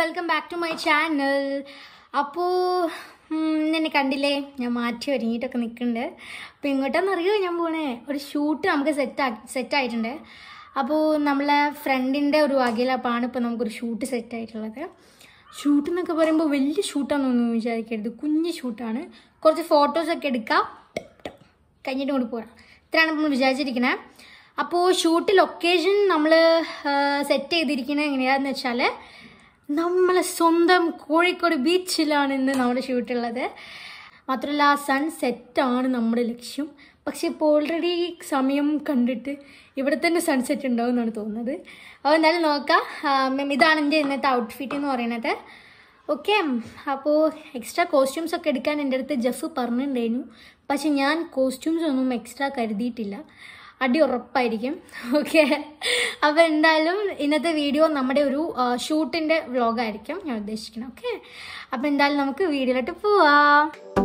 Welcome back to my channel അപ്പോൾ എന്നെ കണ്ടില്ലേ ഞാൻ മാറ്റി ഒരുങ്ങിയിട്ടൊക്കെ നിൽക്കുന്നുണ്ട് അപ്പോൾ ഇങ്ങോട്ടെന്നറിയോ ഞാൻ പോണേ ഒരു ഷൂട്ട് നമുക്ക് സെറ്റ് സെറ്റ് ആയിട്ടുണ്ട് അപ്പോൾ നമ്മളെ ഫ്രണ്ടിൻ്റെ ഒരു വകയിലപ്പാണ് ഇപ്പോൾ നമുക്കൊരു ഷൂട്ട് സെറ്റ് ആയിട്ടുള്ളത് ഷൂട്ട് എന്നൊക്കെ പറയുമ്പോൾ വലിയ ഷൂട്ടാണെന്നൊന്നും വിചാരിക്കരുത് കുഞ്ഞ് ഷൂട്ടാണ് കുറച്ച് ഫോട്ടോസൊക്കെ എടുക്കാം കഴിഞ്ഞിട്ട് കൊണ്ട് പോരാം ഇത്രയാണ് നമ്മൾ വിചാരിച്ചിരിക്കുന്നത് അപ്പോൾ ഷൂട്ട് ലൊക്കേഷൻ നമ്മൾ സെറ്റ് ചെയ്തിരിക്കുന്നത് എങ്ങനെയാന്ന് വെച്ചാൽ നമ്മളെ സ്വന്തം കോഴിക്കോട് ബീച്ചിലാണ് ഇന്ന് നമ്മുടെ ഷൂട്ടുള്ളത് മാത്രമല്ല സൺ സെറ്റാണ് നമ്മുടെ ലക്ഷ്യം പക്ഷെ ഇപ്പോൾ ഓൾറെഡി സമയം കണ്ടിട്ട് ഇവിടെ തന്നെ സൺസെറ്റ് ഉണ്ടാവും എന്നാണ് തോന്നുന്നത് അപ്പോൾ എന്തായാലും നോക്കാം മാം ഇതാണ് എൻ്റെ ഇന്നത്തെ ഔട്ട്ഫിറ്റ് എന്ന് പറയുന്നത് ഓക്കെ അപ്പോൾ എക്സ്ട്രാ കോസ്റ്റ്യൂംസ് ഒക്കെ എടുക്കാൻ എൻ്റെ അടുത്ത് ജഫ് പറഞ്ഞിട്ടുണ്ടായിരുന്നു പക്ഷെ ഞാൻ കോസ്റ്റ്യൂംസ് ഒന്നും എക്സ്ട്രാ കരുതിയിട്ടില്ല അടി ഉറപ്പായിരിക്കും ഓക്കെ അപ്പോൾ എന്തായാലും ഇന്നത്തെ വീഡിയോ നമ്മുടെ ഒരു ഷൂട്ടിൻ്റെ വ്ളോഗായിരിക്കും ഞാൻ ഉദ്ദേശിക്കുന്നത് ഓക്കെ അപ്പോൾ എന്തായാലും നമുക്ക് വീഡിയോയിലോട്ട് പോവാം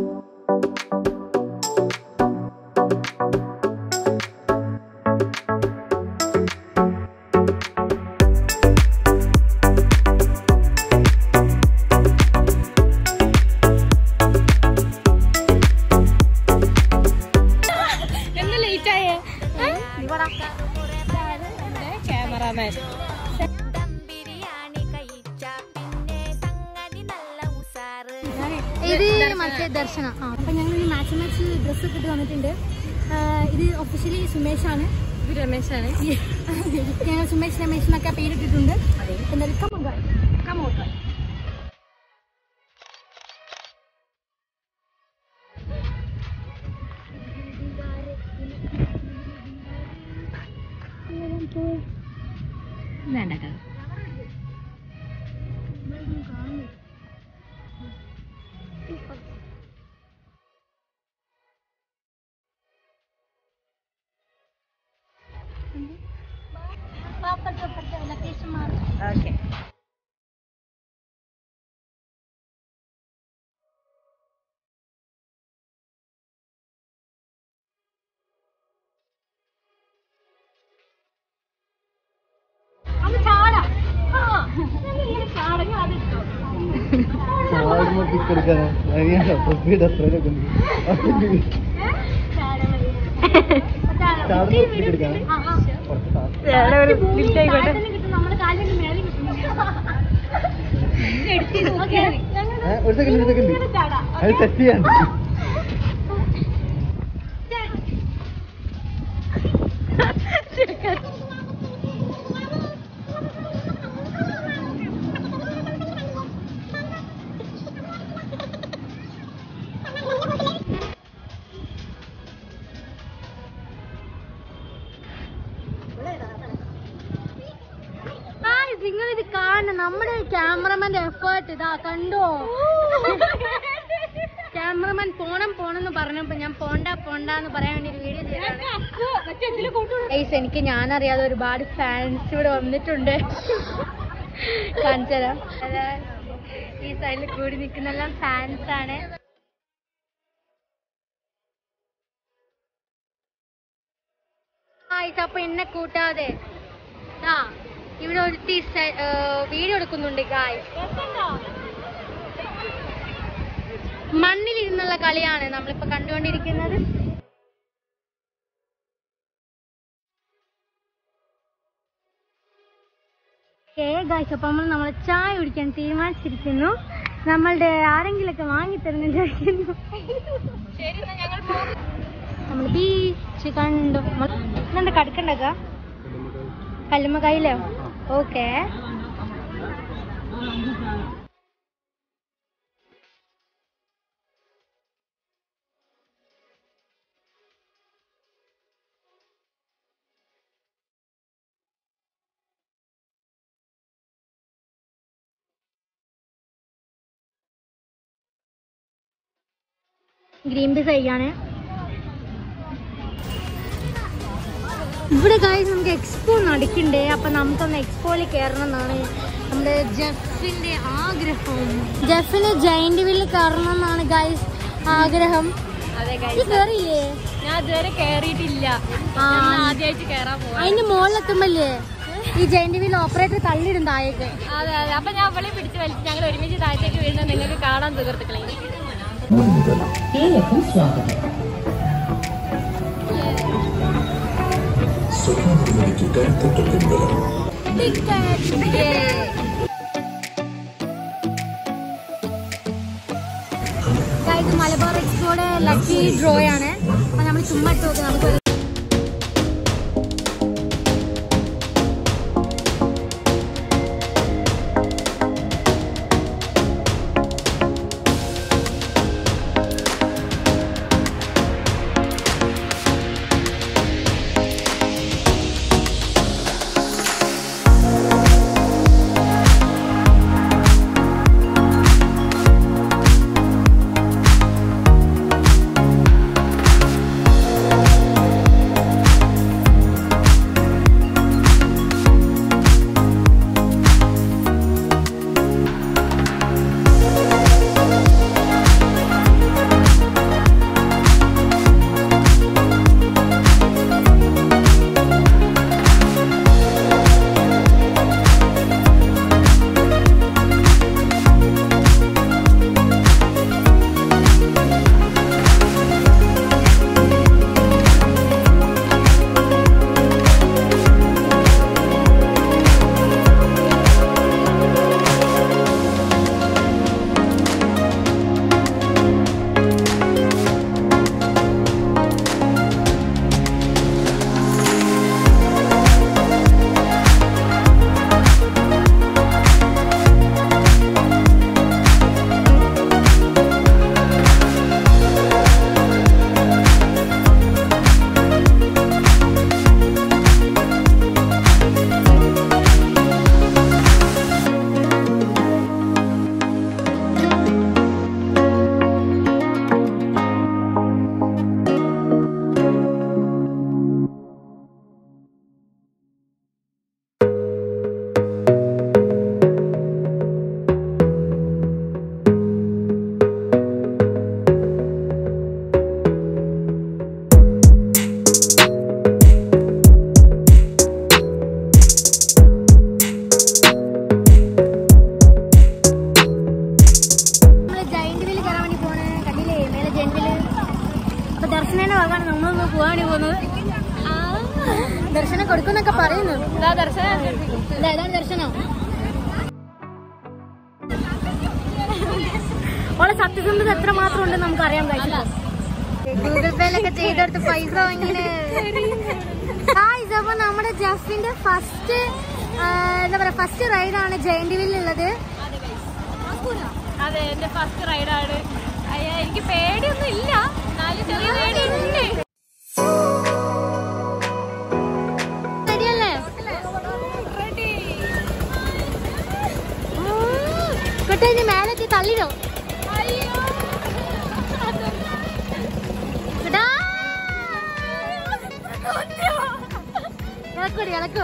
എന്താ ലേറ്റ് ആയേ ക്യാമറാമാൻ ഇത് മറ്റേ ദർശന ആ അപ്പം ഞങ്ങൾ ഈ മാച്ച് മാച്ച് ഡ്രസ്സ് ഒക്കെ ഇട്ട് വന്നിട്ടുണ്ട് ആ, ഇത് ഒഫീഷ്യലി സുമേഷാണ് ഇത് രമേശാണ് ഞങ്ങൾ സുമേഷ് രമേഷ് എന്നൊക്കെ പേരിട്ടിട്ടുണ്ട് എന്തായാലും come on, guys. Come on, guys. വേണ്ട പാപ്പത്തെ അപ്പുറത്തെ ലൊക്കേഷൻ മാറും ഓക്കെ അന്ന് ചാടാം ആ, ഞങ്ങൾ ഇങ്ങനെ ചാടങ്ങ് അതിട്ടോ ചാടുമ്പോ പിക്ക് എടുക്കാനാ അറിയാലോ പ്രൊഫീഡ് എത്രയൊക്കെ ഉണ്ട് ചാടുമ്പോ പിക്ക് എടുക്കാനാ കുറച്ച് fast. നമ്മുടെ കാലിന്റെ മേലെ കിട്ടുന്നു ഓക്കെ ഏ, ഒരു സെക്കൻഡ് ഒരു സെക്കൻഡ് ചാടാം അത് ടെസ്റ്റ് ചെയ്യാൻ നിങ്ങൾ ഇത് കാണണം നമ്മുടെ ക്യാമറമാന്റെ എഫേർട്ട് ഇതാ കണ്ടോ ക്യാമറമാൻ പോണം പോണെന്ന് പറഞ്ഞപ്പോ ഞാൻ പോണ്ട പോണ്ട എന്ന് പറയാൻ വേണ്ടി ഒരു വീഡിയോ ചെയ്തതാണ് എനിക്ക് ഞാൻ അറിയാതെ ഒരുപാട് ഫാൻസ് ഇവിടെ വന്നിട്ടുണ്ട് കാണിച്ചുതരാം അതാ ഈ സൈഡിൽ കൂടി നിൽക്കുന്നെല്ലാം ഫാൻസ് ആണ് ആയിസ് അപ്പൊ എന്നെ കൂട്ടാതെ ആ ഇവിടെ ഒരുത്തി വീഡിയോ എടുക്കുന്നുണ്ട് ഗായ്സ് മണ്ണിലിരുന്നുള്ള കളിയാണ് നമ്മളിപ്പോ കണ്ടുകൊണ്ടിരിക്കുന്നത് ഏ ഗായ്സ് അപ്പൊ നമ്മൾ നമ്മളെ ചായ കുടിക്കാൻ തീരുമാനിച്ചിരിക്കുന്നു നമ്മളുടെ ആരെങ്കിലൊക്കെ വാങ്ങി തരുന്നു വിചാരിക്കുന്നു നമ്മൾ ബീച്ച് കണ്ടു എന്താ കടക്കണ്ടക്ക കല്ലുമ്മ കയ്യിലോ ഓക്കെ ഗ്രീൻ പീസ് കഴിക്കാണ് ഇവിടെ ഗായ്സ് നമുക്ക് എക്സ്പോ നടക്കണ്ടേ അപ്പൊ നമുക്കൊന്ന് എക്സ്പോയിൽ കയറണം എന്നാണ് നമ്മുടെ ജെഫിന്റെ ആഗ്രഹം ജെഫിന് ജൈന്റ് വില്ല് കയറണം എന്നാണ് ഗായ്സ് ആഗ്രഹം അതെ ഈ കേറിയില്ലേ ഞാൻ ഇതുവരെ കേറിയിട്ടില്ല ആ ആദ്യമായിട്ട് കേറാൻ പോവാ അതിന്റെ മുകളിലെത്തുമ്പല്ലേ ഈ ജയന്റ് വീൽ ഓപ്പറേറ്റർ തള്ളിയിടും താഴേക്ക് അതെ അതെ അപ്പൊ ഞാൻ അവളെ പിടിച്ച് വലിച്ച് ഞങ്ങൾ ഒരുമിച്ച് താഴത്തേക്ക് വീഴുന്നത് നിങ്ങൾക്ക് കാണാൻ സുഹൃത്തുക്കളെ ഏവർക്കും സ്വാഗതം സ്വപ്നനിധിക്ക് കരുത്തട്ട പിൻബലം ഇത് മലബാർ എക്സ്പോയുടെ ലക്കി ഡ്രോ ആണ് അപ്പൊ നമ്മൾ ചുമ്മാ ഇട്ട് നോക്കാം നമുക്ക് ഒരു- നമ്മള് ജയന്റ് വീല് കയറാൻ വേണ്ടി പോണേ കണ്ടില്ലേ മേലെ ജയന്റ് വീല് അപ്പൊ ദർശനയുടെ ഭാഗമാണ് നമ്മളൊന്ന് പോകാൻ വേണ്ടി പോകുന്നത് ദർശനം കൊടുക്കുന്നൊക്കെ പറയുന്നു ഇതാ ദർശനം ഇതാ, ഇതാണ് ദർശനം ഓളെ സത്യസന്ധത എത്ര മാത്രം ഉണ്ടെന്ന് നമുക്ക് അറിയാൻ കഴിയില്ല ഗൂഗിൾ പേയിലൊക്കെ ചെയ്തെടുത്ത് പൈസ വാങ്ങിന് ഹായ് അപ്പൊ നമ്മുടെ ജസ്റ്റിന്റെ ഫസ്റ്റ് എന്താ പറയാ ഫസ്റ്റ് റൈഡാണ് ജയന്റ് വീലിലുള്ളത് അതെ എന്റെ ഫസ്റ്റ് റൈഡാണ് അയ്യ എനിക്ക് പേടിയൊന്നും ഇല്ല എന്നാലും ചെറിയ പേടിയുണ്ട് റെഡിയല്ലേ കുട്ടി ഇനി മേലെത്തി തള്ളിടോ എടാ. ഇളക്കൂടി ഇളക്കൂ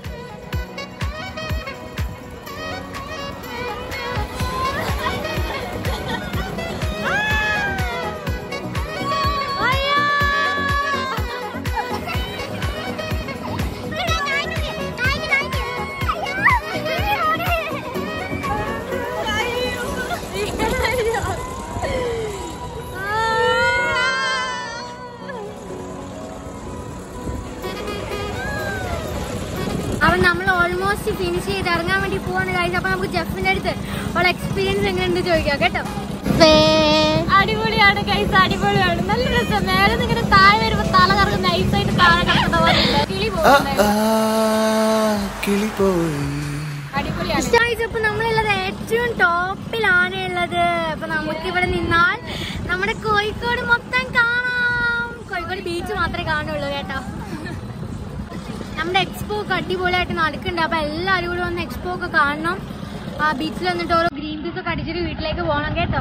അവൻ നമ്മൾ ഓൾമോസ്റ്റ് ഫിനിഷ് ചെയ്ത് ഇറങ്ങാൻ വേണ്ടി പോവാണ് കഴിച്ചത് അപ്പൊ നമുക്ക് ജെഫിന്റെ അടുത്ത് ഉള്ള എക്സ്പീരിയൻസ് എങ്ങനെയുണ്ട് ചോദിക്കാം കേട്ടോ അടിപൊളിയാണ് കൈസ് അടിപൊളിയാണ് നല്ല രസം മേലെ നിന്ന് ഇങ്ങനെ താഴെ വരുമ്പോ തല കറങ്ങും നൈസായിട്ട് താഴെ കിടക്കുന്ന പോലെ ഉണ്ട്. കിളി പോകുന്നത് കിളിപ്പോയി അടിപൊളിയാണ് ഇഷ്ടമായിച്ചപ്പോ നമ്മളുള്ളത് ഏറ്റവും ടോപ്പിലാണ് ഉള്ളത് അപ്പൊ നമുക്ക് ഇവിടെ നിന്നാൽ നമ്മുടെ കോഴിക്കോട് മൊത്തം കാണാം കോഴിക്കോട് ബീച്ച് മാത്രമേ കാണുള്ളൂ കേട്ടോ നമ്മുടെ എക്സ്പോ ഒക്കെ അടിപൊളിയായിട്ട് നടക്കുന്നുണ്ട് അപ്പൊ എല്ലാവരും കൂടി വന്ന് എക്സ്പോ ഒക്കെ കാണണം ആ ബീച്ചിൽ വന്നിട്ട് ഓരോ ഗ്രീൻ പീസ് ഒക്കെ അടിച്ചിട്ട് വീട്ടിലേക്ക് പോകണം കേട്ടോ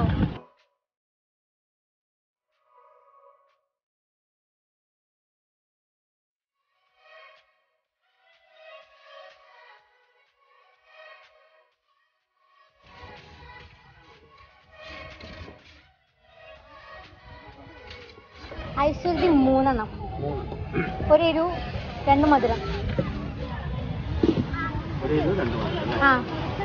ഐശ്വര്യ മൂന്നെണ്ണം ഒരു എരു രണ്ട് മധുരം ആ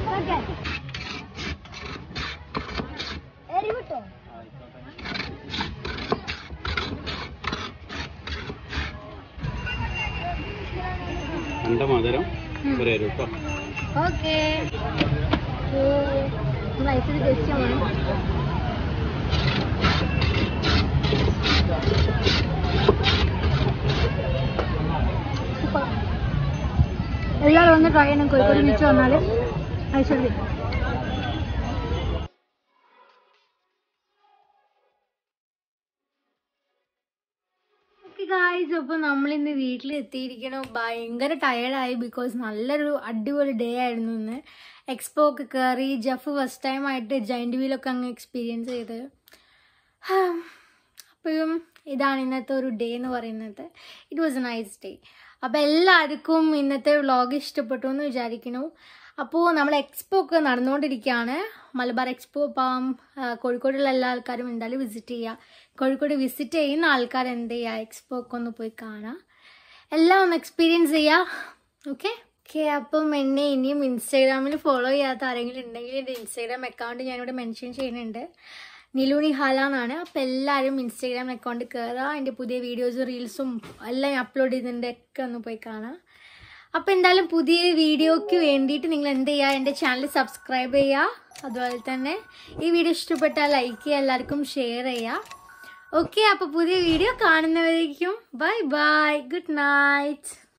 അണ്ടമധുരം ഒരു കേട്ടോ ഓക്കെ ലൈഫിൽ ജസ്റ്റ് എല്ലാവരും ഒന്ന് ട്രൈ ചെയ്യണം കോഴിക്കോട് ബീച്ച് വന്നാൽ ഐശ്വര്യ ഗായ്സ് അപ്പോൾ നമ്മളിന്ന് വീട്ടിൽ എത്തിയിരിക്കണം ഭയങ്കര ടയേർഡായി ബിക്കോസ് നല്ലൊരു അടിപൊളി ഡേ ആയിരുന്നു ഇന്ന് എക്സ്പോ ഒക്കെ കയറി ജഫ് ഫസ്റ്റ് ടൈം ആയിട്ട് ജൈൻറ്റ് വീലൊക്കെ അങ്ങ് എക്സ്പീരിയൻസ് ചെയ്ത് അപ്പോഴും ഇതാണ് ഇന്നത്തെ ഒരു ഡേ എന്ന് പറയുന്നത് it was a nice day അപ്പോൾ എല്ലാവർക്കും ഇന്നത്തെ വ്ളോഗ് ഇഷ്ടപ്പെട്ടു എന്ന് വിചാരിക്കുന്നു അപ്പോൾ നമ്മൾ എക്സ്പോ ഒക്കെ നടന്നുകൊണ്ടിരിക്കുകയാണ് മലബാർ എക്സ്പോ അപ്പം ആ, കോഴിക്കോടുള്ള എല്ലാ ആൾക്കാരും എന്തായാലും വിസിറ്റ് ചെയ്യുക കോഴിക്കോട് വിസിറ്റ് ചെയ്യുന്ന ആൾക്കാർ എന്ത് ചെയ്യുക എക്സ്പോ ഒക്കെ ഒന്ന് പോയി കാണാം എല്ലാം ഒന്ന് എക്സ്പീരിയൻസ് ചെയ്യുക ഓക്കെ ഓക്കെ അപ്പം എന്നെ ഇനിയും ഇൻസ്റ്റാഗ്രാമിൽ ഫോളോ ചെയ്യാത്ത ആരെങ്കിലും ഉണ്ടെങ്കിൽ എൻ്റെ ഇൻസ്റ്റാഗ്രാം അക്കൗണ്ട് ഞാനിവിടെ മെൻഷൻ ചെയ്യുന്നുണ്ട് നിലൂണി ഹാല എന്നാണ് അപ്പം എല്ലാവരും ഇൻസ്റ്റാഗ്രാം അക്കൗണ്ടിൽ കയറുക എൻ്റെ പുതിയ വീഡിയോസും റീൽസും എല്ലാം ഞാൻ അപ്ലോഡ് ചെയ്തതിൻ്റെ ഒക്കെ ഒന്ന് പോയി കാണാം അപ്പം എന്തായാലും പുതിയ വീഡിയോയ്ക്ക് വേണ്ടിയിട്ട് നിങ്ങൾ എന്ത് ചെയ്യുക എൻ്റെ ചാനൽ സബ്സ്ക്രൈബ് ചെയ്യുക അതുപോലെ തന്നെ ഈ വീഡിയോ ഇഷ്ടപ്പെട്ടാൽ ലൈക്ക് ചെയ്യുക എല്ലാവർക്കും ഷെയർ ചെയ്യുക ഓക്കെ അപ്പോൾ പുതിയ വീഡിയോ കാണുന്നവരേക്കും ബൈ ബൈ ഗുഡ് നൈറ്റ്